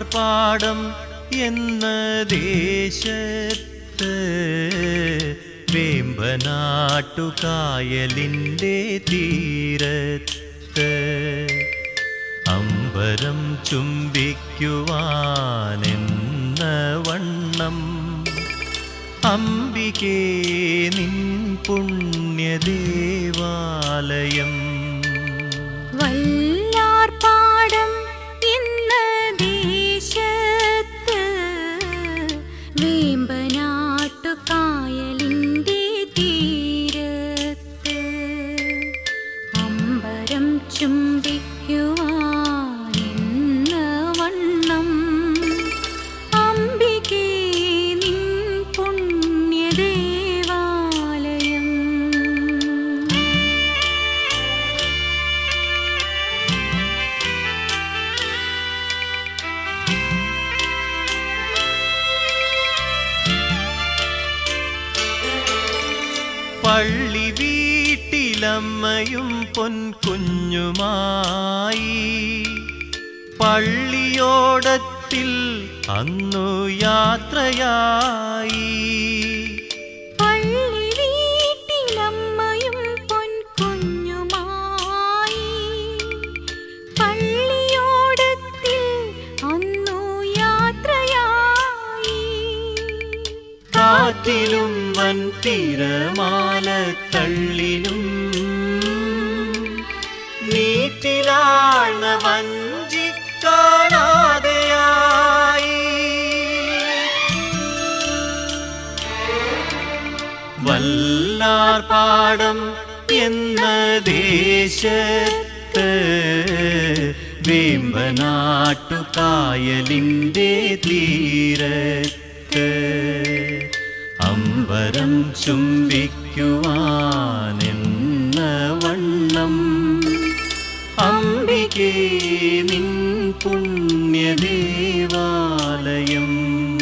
പാടം എന്ന ദേശത്ത് വേമ്പനാട്ടുകായലിൻ്റെ തീരത്ത് അമ്പരം ചുംബിക്കുവാനെന്ന വണ്ണം അംബികേ നിൻ പുണ്യദേവാലയം വല്ലാർപാടം എന്ന ദേശത്ത് വേമ്പനാട്ടുകായലിൻ്റെ തീരത്ത് അമ്പരം ചുംബിക്കുവാനെന്ന വണ്ണം അംബികേ നിൻ പുണ്യദേവാലയം പള്ളി വീട്ടിലമ്മയും പൊൻകുഞ്ഞുമായി പള്ളിയോടത്തിൽ അന്നു യാത്രയായി പള്ളി വീട്ടിലമ്മയും പൊൻകുഞ്ഞുമായി പള്ളിയോടത്തിൽ അന്നു യാത്രയായി കാറ്റിലും വൻ തിരമാല തള്ളിലും നീറ്റിലാഴ്ന്ന വഞ്ചി കാണാതെയായി വല്ലാർപാടം എന്ന ദേശത്ത് വേമ്പനാട്ടുകായലിൻ്റെ തീരത്ത് അമ്പരം ചുംബിക്കുവാനെന്ന വണ്ണം അംബികേ നിൻ പുണ്യദേവാലയം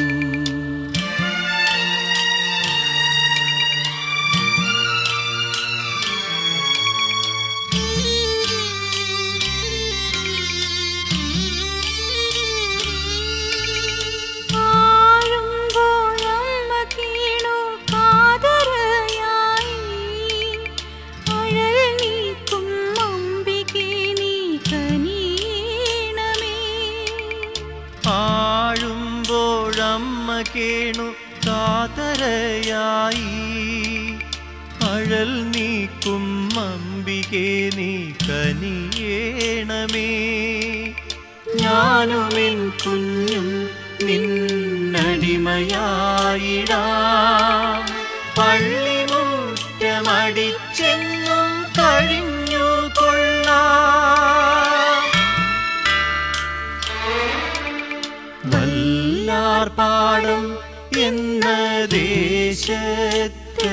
ആഴുമ്പോഴമ്മ കീണു കാതരയായി അഴൽ നീക്കും അമ്പികേ നീ കനിയണമേ ആഴുമ്പോഴമ്മ കേണു കാതരയായി അഴൽ നീക്കും അമ്പികേ നീ കനിയേണമേ ഞാനുമെൻ കുഞ്ഞും നിന്നടിമയായിടാ പള്ളിമുറ്റമടിച്ചെന്നും കഴിഞ്ഞു കൊള്ളാം വല്ലാർപാടം എന്ന ദേശത്ത്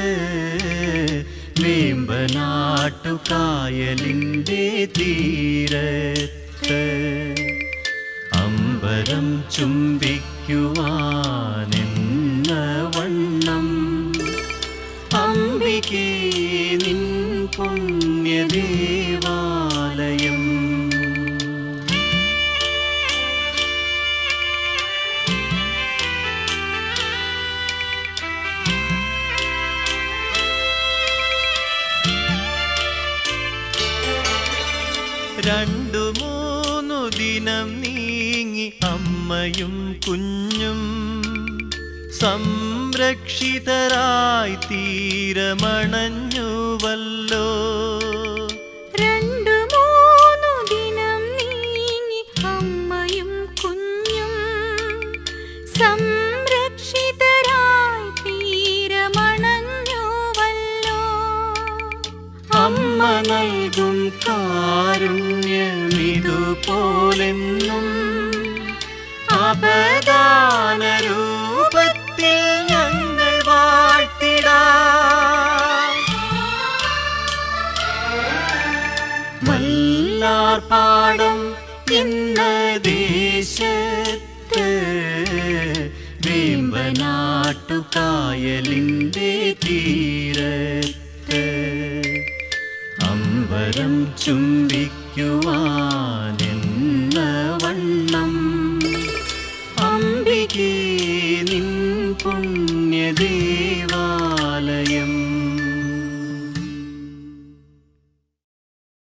വേമ്പനാട്ടുകായലിൻ്റെ തീരത്ത് അമ്പരം ചുംബിക്കുവാനെന്ന വണ്ണം അംബികേ നിൻ പുണ്യദേവാലയം രണ്ടു മൂന്നു ദിനം നീങ്ങി അമ്മയും കുഞ്ഞും സംരക്ഷിതരായി തീരമണഞ്ഞുവല്ലോ രണ്ടു മൂന്നു ദിനം നീങ്ങി അമ്മയും കുഞ്ഞും സംരക്ഷിതരായി തീരമണഞ്ഞുവല്ലോ അമ്മ നൽകും കാരുണ്യമിതുപോലെന്നും അപദാന രൂപത്തിൽ ഞങ്ങൾ വാഴ്ത്തിടാം വല്ലാർപാടം എന്ന ദേശത്ത് വേമ്പനാട്ടുകായലിൻ്റെ തീരത്ത് അമ്പരം ചുംബിക്കുവാനെന്ന